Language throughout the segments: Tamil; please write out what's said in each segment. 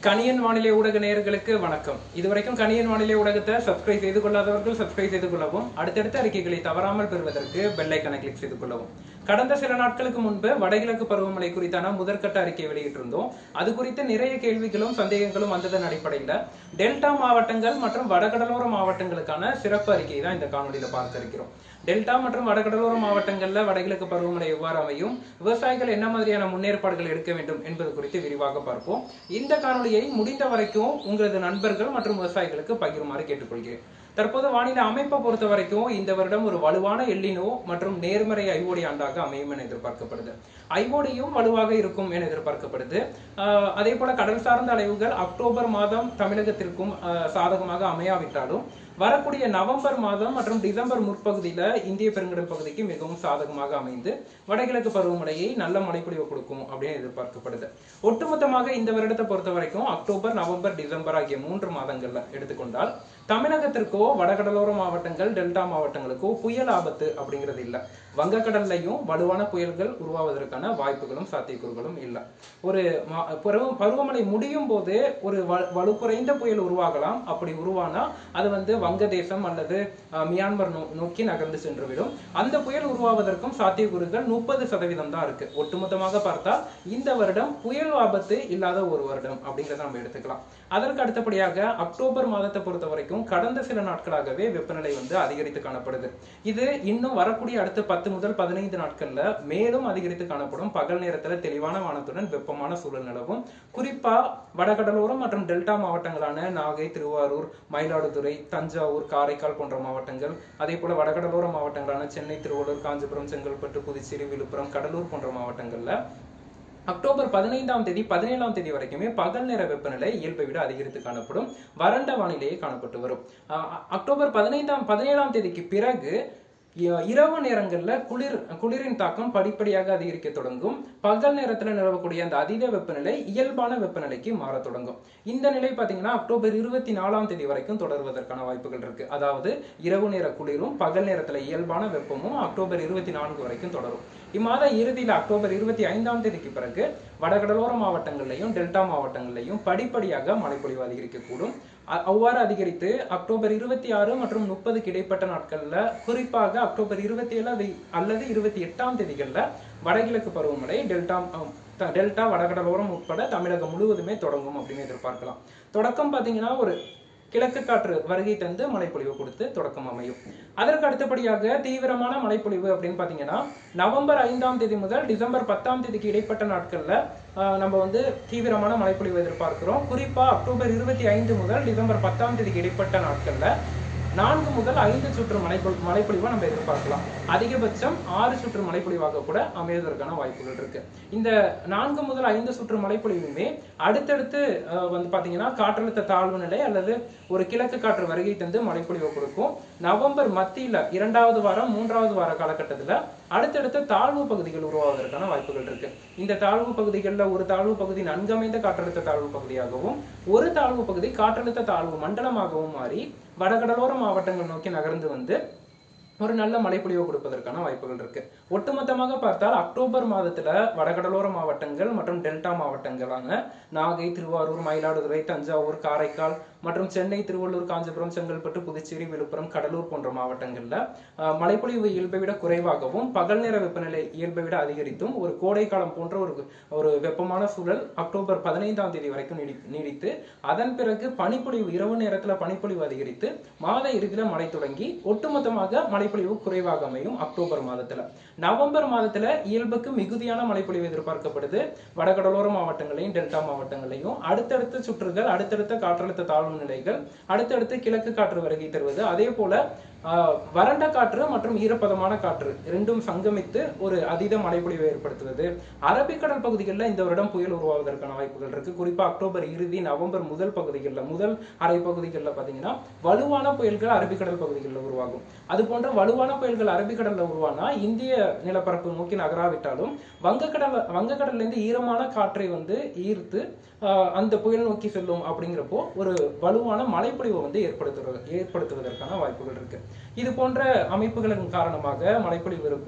கணியன் வானிலை ஊடக நேயர்களுக்கு வணக்கம் இதுவரைக்கும் கணியன் வானிலை ஊடகத்தை சப்ஸ்கிரைப் செய்து கொள்ளாதவர்கள் சப்ஸ்கிரைப் செய்து கொள்ளவும் அடுத்தடுத்த அறிக்கைகளை தவறாமல் பெறுவதற்கு பெல் ஐக்கனை கிளிக் செய்து கொள்ளவும் கடந்த சில நாட்களுக்கு முன்பு வடகிழக்கு பருவமழை குறித்தான முதற்கட்ட அறிக்கை வெளியிட்டிருந்தோம் அது குறித்து நிறைய கேள்விகளும் சந்தேகங்களும் வந்ததன் அடிப்படையில் டெல்டா மாவட்டங்கள் மற்றும் வடகடலோர மாவட்டங்களுக்கான சிறப்பு அறிக்கை தான் இந்த காணொலியில பார்க்க இருக்கிறோம் டெல்டா மற்றும் வடகடலோர மாவட்டங்கள்ல வடகிழக்கு பருவமழை எவ்வாறு அமையும் விவசாயிகள் என்ன மாதிரியான முன்னேற்பாடுகள் எடுக்க வேண்டும் என்பது குறித்து விரிவாக பார்ப்போம் இந்த காணொலியை முடிந்த வரைக்கும் உங்களது நண்பர்கள் மற்றும் விவசாயிகளுக்கு பகிருமாறு கேட்டுக்கொள்கிறேன் தற்போது வானிலை அமைப்பை பொறுத்த வரைக்கும் இந்த வருடம் ஒரு வலுவான எல்லினோ மற்றும் நேர்மறை ஐஓடி ஆண்டாக அமையும் என எதிர்பார்க்கப்படுது ஐஓடியும் வலுவாக இருக்கும் என எதிர்பார்க்கப்படுது ஆஹ் அதே போல கடல் சார்ந்த அலைவுகள் அக்டோபர் மாதம் தமிழகத்திற்கும் ஆஹ் சாதகமாக அமையாவிட்டாலும் வரக்கூடிய நவம்பர் மாதம் மற்றும் டிசம்பர் முற்பகுதியில இந்திய பெருங்கடல் பகுதிக்கு மிகவும் சாதகமாக அமைந்து வடகிழக்கு பருவமழையை நல்ல மழைப்பொழிவு கொடுக்கும் அப்படின்னு எதிர்பார்க்கப்படுது ஒட்டுமொத்தமாக இந்த வருடத்தை பொறுத்த வரைக்கும் அக்டோபர் நவம்பர் டிசம்பர் ஆகிய மூன்று மாதங்கள்ல எடுத்துக்கொண்டால் தமிழகத்திற்கோ வடகடலோர மாவட்டங்கள் டெல்டா மாவட்டங்களுக்கோ புயல் ஆபத்து அப்படிங்கிறது இல்ல வங்கக்கடல்லையும் வலுவான புயல்கள் உருவாவதற்கான வாய்ப்புகளும் சாத்தியக்கூறுகளும் இல்லை ஒரு மா- பருவ பருவமழை முடியும் போது ஒரு வ- வலு குறைந்த புயல் உருவாகலாம் அப்படி உருவானா அது வந்து வங்கதேசம் அல்லது அஹ், மியான்மர் நோ- நோக்கி நகர்ந்து சென்றுவிடும் அந்த புயல் உருவாவதற்கும் சாத்தியக்கூறுகள் முப்பது சதவீதம் தான் இருக்கு ஒட்டுமொத்தமாக பார்த்தா இந்த வருடம் புயல் ஆபத்து இல்லாத ஒரு வருடம் அப்படிங்கிறத நம்ம எடுத்துக்கலாம் அதற்கு அடுத்தபடியாக அக்டோபர் மாதத்தை பொறுத்த வரைக்கும் கடந்த சில நாட்களாகவே வெப்பநிலை வந்து அதிகரித்து காணப்படுது இது இன்னும் வரக்கூடிய அடுத்த பத்து முதல் பதினைந்து நாட்கள்ல மேலும் அதிகரித்து காணப்படும் பகல் நேரத்துல தெளிவான வானத்துடன் வெப்பமான சூழல் நிலவும் குறிப்பா வடகடலோரம் மற்றும் டெல்டா மாவட்டங்களான நாகை திருவாரூர் மயிலாடுதுறை தஞ்சாவூர் காரைக்கால் போன்ற மாவட்டங்கள் அதே போல வடகடலோர மாவட்டங்களான சென்னை திருவள்ளூர் காஞ்சிபுரம் செங்கல்பட்டு புதுச்சேரி விழுப்புரம் கடலூர் போன்ற மாவட்டங்கள்ல அக்டோபர் பதினைந்தாம் தேதி பதினேழாம் தேதி வரைக்குமே பகல் நேர வெப்பநிலை இயல்பை விட அதிகரித்து காணப்படும் வறண்ட வானிலையே காணப்பட்டு வரும் அஹ் அ- அக்டோபர் பதினைந்தாம் பதினேழாம் தேதிக்கு பிறகு இ- இரவு நேரங்கள்ல குளிர் குளிரின் தாக்கம் படிப்படியாக அதிகரிக்க தொடங்கும் பகல் நேரத்துல நிலவக்கூடிய அந்த அதீத வெப்பநிலை இயல்பான வெப்பநிலைக்கு மாற தொடங்கும் இந்த நிலை பாத்தீங்கன்னா அக்டோபர் இருபத்தி நாலாம் தேதி வரைக்கும் தொடர்வதற்கான வாய்ப்புகள் இருக்கு அதாவது இரவு நேர குளிரும் பகல் நேரத்துல இயல்பான வெப்பமும் அக்டோபர் இருபத்தி நான்கு வரைக்கும் தொடரும் இம்மாத இறுதியில் அக்டோபர் இருபத்தி ஐந்தாம் தேதிக்கு பிறகு வடகடலோர மாவட்டங்கள்லையும் டெல்டா மாவட்டங்கள்லையும் படிப்படியாக மழைப்பொழிவு அதிகரிக்கக்கூடும் அ- அவ்வாறு அதிகரித்து அக்டோபர் இருபத்தி ஆறு மற்றும் முப்பதுக்கு இடைப்பட்ட நாட்கள்ல குறிப்பாக அக்டோபர் இருபத்தி ஏழு அது- அல்லது இருபத்தி எட்டாம் தேதிகள்ல வடகிழக்கு பருவமழை டெல்டா அஹ், த- டெல்டா வடகடலோரம் உட்பட தமிழகம் முழுவதுமே தொடங்கும் அப்படின்னு எதிர்பார்க்கலாம் தொடக்கம் பாத்தீங்கன்னா ஒரு கிழக்கு காற்று வருகை தந்து மழைப்பொழிவு கொடுத்து தொடக்கம் அமையும் அதற்கு அடுத்தபடியாக தீவிரமான மழைப்பொழிவு அப்படின்னு பாத்தீங்கன்னா நவம்பர் ஐந்தாம் தேதி முதல் டிசம்பர் பத்தாம் தேதிக்கு இடைப்பட்ட நாட்கள்ல ஆஹ், நம்ம வந்து தீவிரமான மழைப்பொழிவு எதிர்பார்க்கிறோம் குறிப்பா அக்டோபர் இருபத்தி ஐந்து முதல் டிசம்பர் பத்தாம் தேதிக்கு இடைப்பட்ட நாட்கள்ல நான்கு முதல் ஐந்து சுற்று மழை மழைப்பொழிவை நம்ம எதிர்பார்க்கலாம் அதிகபட்சம் ஆறு சுற்று மழைப்பொழிவாக கூட அமைவதற்கான வாய்ப்புகள் இருக்கு இந்த நான்கு முதல் ஐந்து சுற்று மழைப்பொழிவுமே அடுத்தடுத்து அஹ், வந்து பாத்தீங்கன்னா காற்றழுத்த தாழ்வு நிலை அல்லது ஒரு கிழக்கு காற்று வருகை தந்து மழைப்பொழிவை கொடுக்கும் நவம்பர் மத்தியில இரண்டாவது வாரம் மூன்றாவது வார காலகட்டத்துல அடுத்தடுத்த தாழ்வு பகுதிகள் உருவாவதற்கான வாய்ப்புகள் இருக்கு இந்த தாழ்வு பகுதிகளில் ஒரு தாழ்வு பகுதி நன்கமைந்த காற்றழுத்த தாழ்வு பகுதியாகவும் ஒரு தாழ்வு பகுதி காற்றழுத்த தாழ்வு மண்டலமாகவும் மாறி வடகடலோர மாவட்டங்கள் நோக்கி நகர்ந்து வந்து ஒரு நல்ல மழைப்பொழிவு கொடுப்பதற்கான வாய்ப்புகள் இருக்கு ஒட்டுமொத்தமாக பார்த்தால் அக்டோபர் மாதத்துல வடகடலோர மாவட்டங்கள் மற்றும் டெல்டா மாவட்டங்களான நாகை திருவாரூர் மயிலாடுதுறை தஞ்சாவூர் காரைக்கால் மற்றும் சென்னை திருவள்ளூர் காஞ்சிபுரம் செங்கல்பட்டு புதுச்சேரி விழுப்புரம் கடலூர் போன்ற மாவட்டங்கள்ல அஹ், மழைப்பொழிவு இயல்பை விட குறைவாகவும் பகல் நேர வெப்பநிலை இயல்பை விட அதிகரித்தும் ஒரு கோடை காலம் போன்ற ஒரு ஒரு வெப்பமான சூழல் அக்டோபர் பதினைந்தாம் தேதி வரைக்கும் நீடி நீடித்து அதன் பிறகு பனிப்பொழிவு இரவு நேரத்துல பனிப்பொழிவு அதிகரித்து மாத இறுதியில மழை தொடங்கி ஒட்டுமொத்தமாக மழைப்பொழிவு குறைவாக அமையும் அக்டோபர் மாதத்துல நவம்பர் மாதத்துல இயல்புக்கு மிகுதியான மழைப்பொழிவு எதிர்பார்க்கப்படுது வடகடலோர மாவட்டங்களையும் டெல்டா மாவட்டங்களையும் அடுத்தடுத்த சுற்றுகள் அடுத்தடுத்த காற்றழுத்த தாழ்வு நிலைகள் அடுத்தடுத்து கிழக்கு காற்று வருகை தருவது அதே போல ஆஹ், வறண்ட காற்று மற்றும் ஈரப்பதமான காற்று இரண்டும் சங்கமித்து ஒரு அதீத மழைப்பொழிவை ஏற்படுத்துவது அரபிக்கடல் பகுதிகளில் இந்த வருடம் புயல் உருவாவதற்கான வாய்ப்புகள் இருக்கு குறிப்பா அக்டோபர் இறுதி நவம்பர் முதல் பகுதிகளில் முதல் அரை பகுதிகளில் பாத்தீங்கன்னா வலுவான புயல்கள் அரபிக்கடல் பகுதிகளில் உருவாகும் அது போன்ற வலுவான புயல்கள் அரபிக்கடல்ல உருவானா இந்திய நிலப்பரப்பு நோக்கி நகராவிட்டாலும் வங்கக்கடல் வங்கக்கடல்ல இருந்து ஈரமான காற்றை வந்து ஈர்த்து ஆஹ், அந்த புயல் நோக்கி செல்லும் அப்படிங்கிறப்போ ஒரு வலுவான மழைப்பொழிவை வந்து ஏற்படுத்துறது ஏற்படுத்துவதற்கான வாய்ப்புகள் இருக்கு இது போன்ற அமைப்புகளின் காரணமாக மழைப்பொழிவு இருக்கும்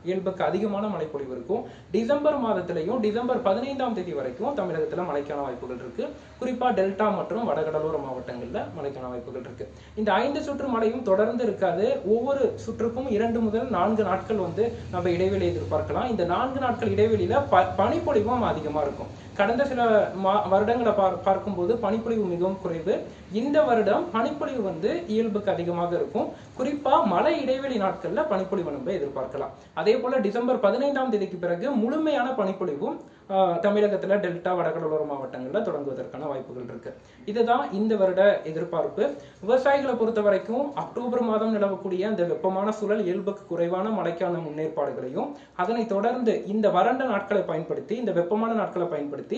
இயல்புக்கு அதிகமான மழைப்பொழிவு இருக்கும் டிசம்பர் மாதத்திலையும் டிசம்பர் பதினைந்தாம் தேதி வரைக்கும் தமிழகத்துல மழைக்கான வாய்ப்புகள் இருக்கு குறிப்பா டெல்டா மற்றும் வடகடலோர மாவட்டங்கள்ல மழைக்கான வாய்ப்புகள் இருக்கு இந்த ஐந்து சுற்று மழையும் தொடர்ந்து இருக்காது ஒவ்வொரு சுற்றுக்கும் இரண்டு முதல் நான்கு நாட்கள் வந்து நம்ம இடைவெளி எதிர்பார்க்கலாம் இந்த நான்கு நாட்கள் இடைவெளியில ப பனிப்பொழிவும் அதிகமா இருக்கும் கடந்த சில மா வருடங்களை பார் பார்க்கும்போது பனிப்பொழிவு மிகவும் குறைவு இந்த வருடம் பனிப்பொழிவு வந்து இயல்புக்கு அதிகமாக இருக்கும் குறிப்பா மழை இடைவெளி நாட்கள்ல பனிப்பொழிவு நம்ம எதிர்பார்க்கலாம் அதே போல டிசம்பர் பதினைந்தாம் தேதிக்கு பிறகு முழுமையான பனிப்பொழிவும் ஆஹ், தமிழகத்துல டெல்டா வடகடலோர மாவட்டங்கள்ல தொடங்குவதற்கான வாய்ப்புகள் இருக்கு இதுதான் இந்த வருட எதிர்பார்ப்பு விவசாயிகளை பொறுத்த வரைக்கும் அக்டோபர் மாதம் நிலவக்கூடிய அந்த வெப்பமான சூழல் இயல்புக்கு குறைவான மழைக்கான முன்னேற்பாடுகளையும் அதனைத் தொடர்ந்து இந்த வறண்ட நாட்களை பயன்படுத்தி இந்த வெப்பமான நாட்களை பயன்படுத்தி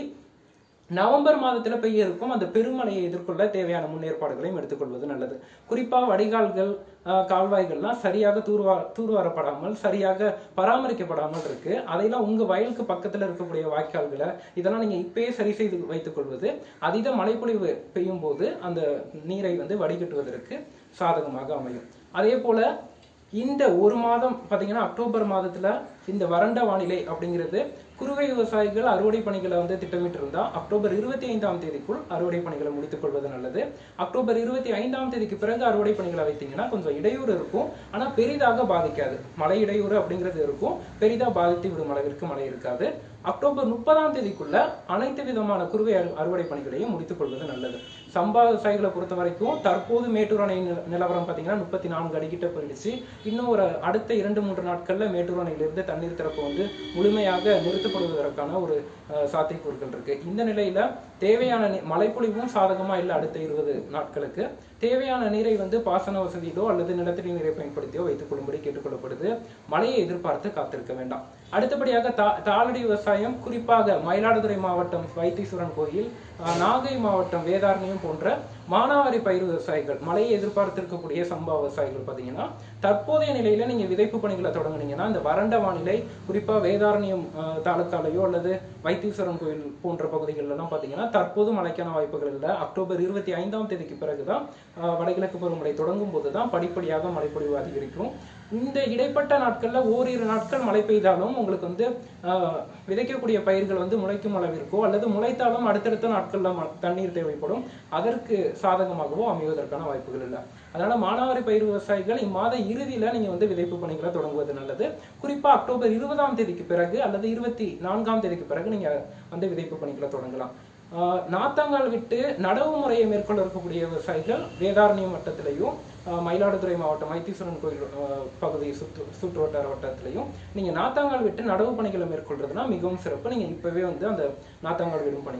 நவம்பர் மாதத்துல பெய்ய இருக்கும் அந்த பெருமழையை எதிர்கொள்ள தேவையான முன்னேற்பாடுகளையும் எடுத்துக்கொள்வது நல்லது குறிப்பா வடிகால்கள் ஆஹ், கால்வாய்கள்லாம் சரியாக தூர்வா தூர்வாரப்படாமல் சரியாக பராமரிக்கப்படாமல் இருக்கு அதையெல்லாம் உங்க வயலுக்கு பக்கத்துல இருக்கக்கூடிய வாய்க்கால்களை இதெல்லாம் நீங்க இப்பயே சரி செய்து வைத்துக் கொள்வது அதீத மழைப்பொழிவு பெய்யும் போது அந்த நீரை வந்து வடிகட்டுவதற்கு சாதகமாக அமையும் அதே போல இந்த ஒரு மாதம் பாத்தீங்கன்னா அக்டோபர் மாதத்துல இந்த வறண்ட வானிலை அப்படிங்கிறது குறுவை விவசாயிகள் அறுவடை பணிகளை வந்து திட்டமிட்டு இருந்தா அக்டோபர் இருபத்தி ஐந்தாம் தேதிக்குள் அறுவடை பணிகளை முடித்துக் கொள்வது நல்லது அக்டோபர் இருபத்தி ஐந்தாம் தேதிக்கு பிறகு அறுவடை பணிகளை வைத்தீங்கன்னா கொஞ்சம் இடையூறு இருக்கும் ஆனா பெரிதாக பாதிக்காது மழை இடையூறு அப்படிங்கிறது இருக்கும் பெரிதா பாதித்து விடும் அளவிற்கு மழை இருக்காது அக்டோபர் முப்பதாம் தேதிக்குள்ள அனைத்து விதமான குறுவை அறு- அறுவடை பணிகளையும் முடித்துக் கொள்வது நல்லது சம்பா விவசாயிகளை பொறுத்த வரைக்கும் தற்போது மேட்டூர் அணை நில- நிலவரம் பாத்தீங்கன்னா முப்பத்தி நான்கு அடிக்கிட்ட போயிடுச்சு இன்னும் ஒரு அடுத்த இரண்டு மூன்று நாட்கள்ல மேட்டூர் அணையிலிருந்து தண்ணீர் திறப்பு வந்து முழுமையாக நிறுத்தப்படுவதற்கான ஒரு அஹ், சாத்தியக்கூறுகள் இருக்கு இந்த நிலையில தேவையான நீ- மழைப்பொழிவும் சாதகமா இல்லை அடுத்த இருபது நாட்களுக்கு தேவையான நீரை வந்து பாசன வசதியிலோ அல்லது நிலத்தடி நீரை பயன்படுத்தியோ வைத்துக் கொள்ளும்படி கேட்டுக்கொள்ளப்படுது மழையை எதிர்பார்த்து காத்திருக்க வேண்டாம் அடுத்தபடியாக தா தாளடி விவசாயம் குறிப்பாக மயிலாடுதுறை மாவட்டம் வைத்தீஸ்வரன் கோயில் அஹ், நாகை மாவட்டம் வேதாரண்யம் போன்ற மானாவாரி பயிர் விவசாயிகள் மழையை எதிர்பார்த்திருக்கக்கூடிய சம்பா விவசாயிகள் பார்த்தீங்கன்னா தற்போதைய நிலையில நீங்க விதைப்பு பணிகளை தொடங்குனீங்கன்னா இந்த வறண்ட வானிலை குறிப்பா வேதாரண்யம் அஹ், தாலுக்காலையோ அல்லது வைத்தீஸ்வரன் கோயில் போன்ற பகுதிகளில் எல்லாம் பார்த்தீங்கன்னா தற்போது மழைக்கான வாய்ப்புகள் இல்லை அக்டோபர் இருபத்தி ஐந்தாம் தேதிக்கு பிறகுதான் அஹ், வடகிழக்கு பருவமழை தொடங்கும் போதுதான் படிப்படியாக மழைப்பொழிவு அதிகரிக்கும் இந்த இடைப்பட்ட நாட்கள்ல ஓரிரு நாட்கள் மழை பெய்தாலும் உங்களுக்கு வந்து ஆஹ், விதைக்கக்கூடிய பயிர்கள் வந்து முளைக்கும் அளவிற்கோ அல்லது முளைத்தாலும் அடுத்தடுத்த நாட்கள்ல ம- தண்ணீர் தேவைப்படும் அதற்கு சாதகமாகவோ அமைவதற்கான வாய்ப்புகள் இல்லை அதனால மானாவாரி பயிர் விவசாயிகள் இம்மாத இறுதியில நீங்க வந்து விதைப்பு பணிகளை தொடங்குவது நல்லது குறிப்பா அக்டோபர் இருபதாம் தேதிக்கு பிறகு அல்லது இருபத்தி நான்காம் தேதிக்கு பிறகு நீங்க வந்து விதைப்பு பணிகளை தொடங்கலாம் ஆஹ் நாத்தாங்கால் விட்டு நடவு முறையை மேற்கொள்ள இருக்கக்கூடிய விவசாயிகள் வேதாரண்யம் வட்டத்திலையும் ஆஹ் மயிலாடுதுறை மாவட்டம் வைத்தீஸ்வரன் கோயில் ஆஹ் பகுதி சுற்று சுற்று வட்டார வட்டத்திலையும் நீங்க நாத்தாங்கால் விட்டு நடவு பணிகளை மேற்கொள்றதுனா மிகவும் சிறப்பு நீங்க இப்பவே வந்து அந்த நாத்தாங்கால் விடும் பணி